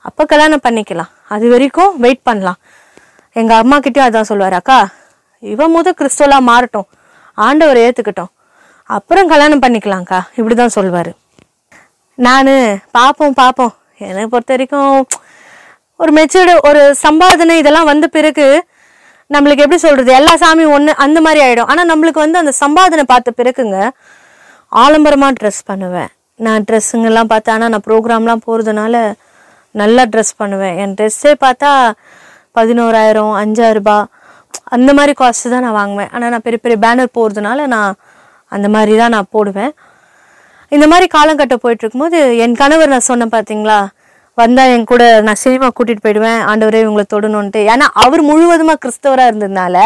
அப்போ கல்யாணம் பண்ணிக்கலாம் அது வரைக்கும் வெயிட் பண்ணலாம் எங்கள் அம்மா கிட்டயும் அதான் சொல்லுவார் அக்கா இவன் முத கிறிஸ்துவலா மாறட்டும் ஆண்டவர் ஏற்றுக்கட்டும் அப்புறம் கல்யாணம் பண்ணிக்கலாம்க்கா இப்படி தான் சொல்லுவார் நான் பார்ப்போம் பார்ப்போம் என்னை பொறுத்த வரைக்கும் ஒரு மெச்சூர்டு ஒரு சம்பாதனை இதெல்லாம் வந்த பிறகு நம்மளுக்கு எப்படி சொல்றது எல்லா சாமியும் ஒன்று அந்த மாதிரி ஆயிடும் ஆனால் நம்மளுக்கு வந்து அந்த சம்பாதனை பார்த்த பிறகுங்க ஆடம்பரமாக ட்ரெஸ் பண்ணுவேன் நான் ட்ரெஸ்ஸுங்கெல்லாம் பார்த்தா ஆனால் நான் ப்ரோக்ராம்லாம் போகிறதுனால நல்லா ட்ரெஸ் பண்ணுவேன் என் ட்ரெஸ்ஸே பார்த்தா பதினோராயிரம் அஞ்சாயிரம் ரூபாய் அந்த மாதிரி காஸ்ட் தான் நான் வாங்குவேன் ஆனால் நான் பெரிய பெரிய பேனர் போகிறதுனால நான் அந்த மாதிரி தான் நான் போடுவேன் இந்த மாதிரி காலங்கட்ட போயிட்டு இருக்கும்போது என் கணவர் நான் சொன்னேன் பார்த்தீங்களா வந்தா என் கூட நான் சினிமா கூட்டிட்டு போயிடுவேன் ஆண்டவரே இவங்களை தொடணும்ன்ட்டு ஏன்னா அவர் முழுவதுமா கிறிஸ்தவரா இருந்ததுனால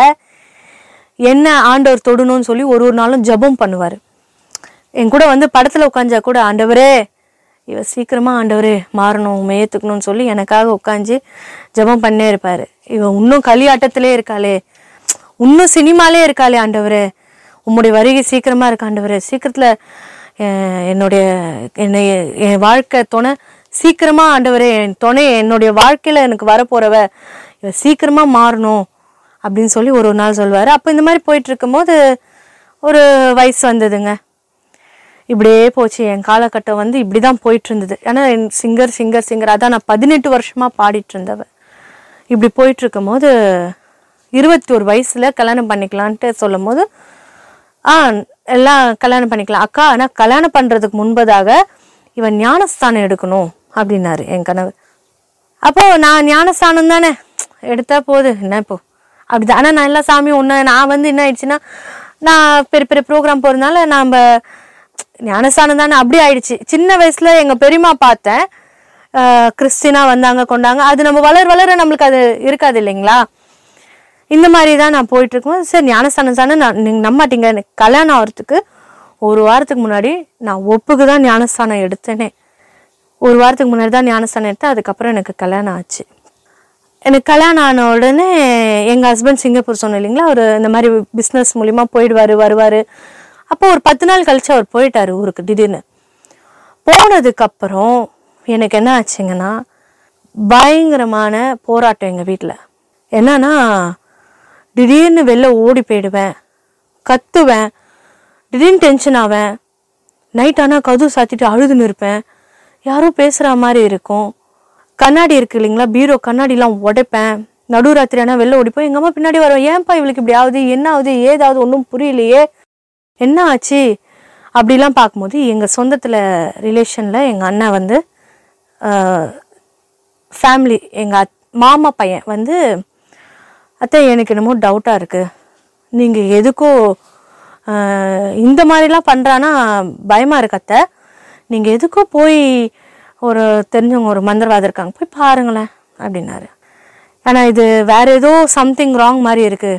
என்ன ஆண்டவர் தொடணும்னு சொல்லி ஒரு ஒரு நாளும் ஜெபம் பண்ணுவார் என் கூட வந்து படத்துல உட்காந்தா கூட ஆண்டவரே இவ சீக்கிரமா ஆண்டவரே மாறணும் உண்மை ஏத்துக்கணும்னு சொல்லி எனக்காக உட்காந்து ஜெபம் பண்ணே இருப்பாரு இவ இன்னும் களியாட்டத்திலே இருக்காளே இன்னும் சினிமாலே இருக்காளே ஆண்டவரே உம்முடைய வருகை சீக்கிரமா இருக்கு ஆண்டவரே சீக்கிரத்துல அஹ், என்னுடைய என்னை என் வாழ்க்கை துணை சீக்கிரமா ஆண்டவரே என் துணை என்னுடைய வாழ்க்கையில எனக்கு வரப்போறவ இவ சீக்கிரமா மாறணும் அப்படின்னு சொல்லி ஒரு ஒரு நாள் சொல்வாரு அப்போ இந்த மாதிரி போயிட்டு இருக்கும்போது ஒரு வயசு வந்ததுங்க இப்படியே போச்சு என் காலகட்டம் வந்து இப்படி தான் போயிட்டு இருந்தது ஏன்னா சிங்கர் சிங்கர் சிங்கர் அதான் நான் பதினெட்டு வருஷமா பாடிட்டு இருந்தவ இப்படி போயிட்டு இருக்கும்போது இருபத்தி ஒரு வயசுல கல்யாணம் பண்ணிக்கலான்ட்டு சொல்லும் போது ஆ எல்லாம் கல்யாணம் பண்ணிக்கலாம் அக்கா ஆனால் கல்யாணம் பண்றதுக்கு முன்பதாக இவன் ஞானஸ்தானம் எடுக்கணும் அப்படின்னாரு என் கனவு அப்போ நான் ஞானஸ்தானம் தானே எடுத்தா போகுது என்ன இப்போ அப்படிதான் ஆனால் நான் எல்லா சாமியும் ஒன்று நான் வந்து என்ன ஆயிடுச்சுன்னா நான் பெரிய பெரிய ப்ரோக்ராம் போகிறதுனால நாம் ஞானஸ்தானம் தானே அப்படி ஆயிடுச்சு சின்ன வயசுல எங்க பெரியம்மா பார்த்தேன் ஆஹ் கிறிஸ்டினா வந்தாங்க கொண்டாங்க அது நம்ம வளர வளர நம்மளுக்கு அது இருக்காது இல்லைங்களா இந்த மாதிரி தான் நான் போயிட்டு இருக்கும்போது சரி ஞானஸ்தானம் தானே நான் நீங்கள் நம்ப மாட்டீங்க எனக்கு கல்யாணம் ஆகிறதுக்கு ஒரு வாரத்துக்கு முன்னாடி நான் ஒப்புக்கு தான் ஞானஸ்தானம் எடுத்தேனே ஒரு வாரத்துக்கு முன்னாடி தான் ஞானஸ்தானம் எடுத்தேன் அதுக்கப்புறம் எனக்கு கல்யாணம் ஆச்சு எனக்கு கல்யாணம் ஆன உடனே எங்கள் ஹஸ்பண்ட் சிங்கப்பூர் சொன்னோம் இல்லைங்களா அவர் இந்த மாதிரி பிஸ்னஸ் மூலிமா போயிடுவார் வருவார் அப்போ ஒரு பத்து நாள் கழிச்சு அவர் போயிட்டாரு ஊருக்கு திடீர்னு போனதுக்கப்புறம் எனக்கு என்ன ஆச்சுங்கன்னா பயங்கரமான போராட்டம் எங்கள் வீட்டில் என்னன்னா திடீர்னு வெளில ஓடி போயிடுவேன் கத்துவேன் திடீர்னு டென்ஷன் ஆவேன் நைட் ஆனால் கதவு சாத்திட்டு அழுதுன்னு இருப்பேன் யாரோ பேசுகிற மாதிரி இருக்கும் கண்ணாடி இருக்கு இல்லைங்களா பீரோ கண்ணாடிலாம் உடைப்பேன் நடுராத்திரி ஆனால் வெளில ஓடிப்போம் எங்கள் அம்மா பின்னாடி வருவேன் ஏன்பா இவளுக்கு இப்படி ஆகுது என்ன ஆகுது ஏதாவது ஒன்றும் புரியலையே என்ன ஆச்சு அப்படிலாம் பார்க்கும்போது எங்கள் சொந்தத்தில் ரிலேஷனில் எங்கள் அண்ணன் வந்து ஃபேமிலி எங்கள் மாமா பையன் வந்து அத்தை எனக்கு என்னமோ டவுட்டாக இருக்குது நீங்கள் எதுக்கோ ஆஹ், இந்த மாதிரிலாம் பண்ணுறான்னா பயமாக இருக்கு அத்தை நீங்கள் எதுக்கோ போய் ஒரு தெரிஞ்சவங்க ஒரு மந்திரவாதம் இருக்காங்க போய் பாருங்களேன் அப்படின்னாரு ஆனால் இது வேற ஏதோ சம்திங் ராங் மாதிரி இருக்கு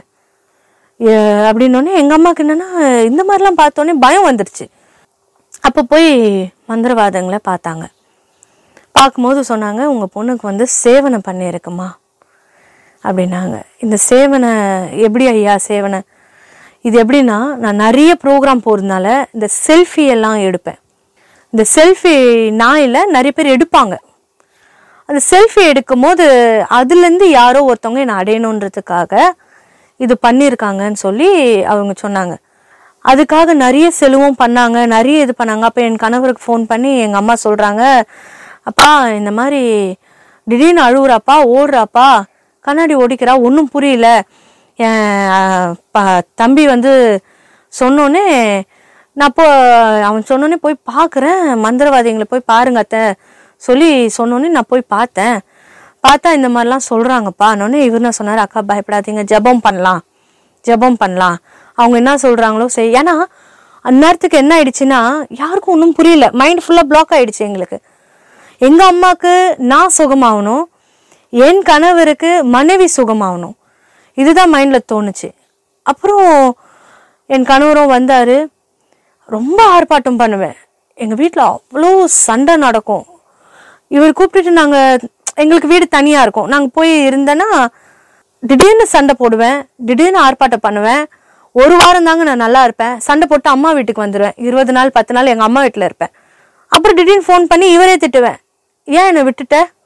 எ- அப்படின்னோடனே எங்கள் அம்மாவுக்கு என்னன்னா இந்த மாதிரிலாம் பார்த்தோன்னே பயம் வந்துடுச்சு அப்போ போய் மந்திரவாதங்களை பார்த்தாங்க பார்க்கும்போது சொன்னாங்க உங்கள் பொண்ணுக்கு வந்து சேவனை பண்ணியிருக்குமா அப்படின்னாங்க இந்த சேவனை எப்படி ஐயா சேவனை இது எப்படின்னா நான் நிறைய ப்ரோக்ராம் போகிறதுனால இந்த செல்ஃபி எல்லாம் எடுப்பேன் இந்த செல்ஃபி நான் இல்லை நிறைய பேர் எடுப்பாங்க அந்த செல்ஃபி எடுக்கும்போது அதுலேருந்து யாரோ ஒருத்தவங்க என்னை அடையணுன்றதுக்காக இது பண்ணியிருக்காங்கன்னு சொல்லி அவங்க சொன்னாங்க அதுக்காக நிறைய செலவும் பண்ணாங்க நிறைய இது பண்ணாங்க அப்போ என் கணவருக்கு ஃபோன் பண்ணி எங்கள் அம்மா சொல்கிறாங்க அப்பா இந்த மாதிரி திடீர்னு அழுவுறாப்பா ஓடுறாப்பா கண்ணாடி ஓடிக்கிறா ஒன்றும் புரியல என் அஹ், ப- தம்பி வந்து சொன்னோன்னே நான் இப்போ அவன் சொன்னோன்னே போய் பார்க்குறேன் மந்திரவாதிகளை போய் பாருங்க அத்தை சொல்லி சொன்னோன்னே நான் போய் பார்த்தேன் பார்த்தா இந்த மாதிரிலாம் சொல்கிறாங்கப்பா உடனே இவர் என்ன சொன்னார் அக்கா பயப்படாதீங்க ஜெபம் பண்ணலாம் ஜெபம் பண்ணலாம் அவங்க என்ன சொல்கிறாங்களோ சரி ஏன்னா அந்நேரத்துக்கு என்ன ஆயிடுச்சுன்னா யாருக்கும் ஒன்றும் புரியல மைண்ட் ஃபுல்லாக பிளாக் ஆயிடுச்சு எங்களுக்கு எங்கள் அம்மாவுக்கு நான் சுகமாகணும் என் கணவருக்கு மனைவி சுகமாகணும் இதுதான் மைண்டில் தோணுச்சு அப்புறம் என் கணவரும் வந்தார் ரொம்ப ஆர்ப்பாட்டம் பண்ணுவேன் எங்கள் வீட்டில் அவ்வளோ சண்டை நடக்கும் இவர் கூப்பிட்டுட்டு நாங்கள் எங்களுக்கு வீடு தனியாக இருக்கும் நாங்கள் போய் இருந்தேன்னா திடீர்னு சண்டை போடுவேன் திடீர்னு ஆர்ப்பாட்டம் பண்ணுவேன் ஒரு வாரம் தாங்க நான் நல்லா இருப்பேன் சண்டை போட்டு அம்மா வீட்டுக்கு வந்துடுவேன் இருபது நாள் பத்து நாள் எங்கள் அம்மா வீட்டில் இருப்பேன் அப்புறம் திடீர்னு ஃபோன் பண்ணி இவரே திட்டுவேன் ஏன் என்னை விட்டுட்ட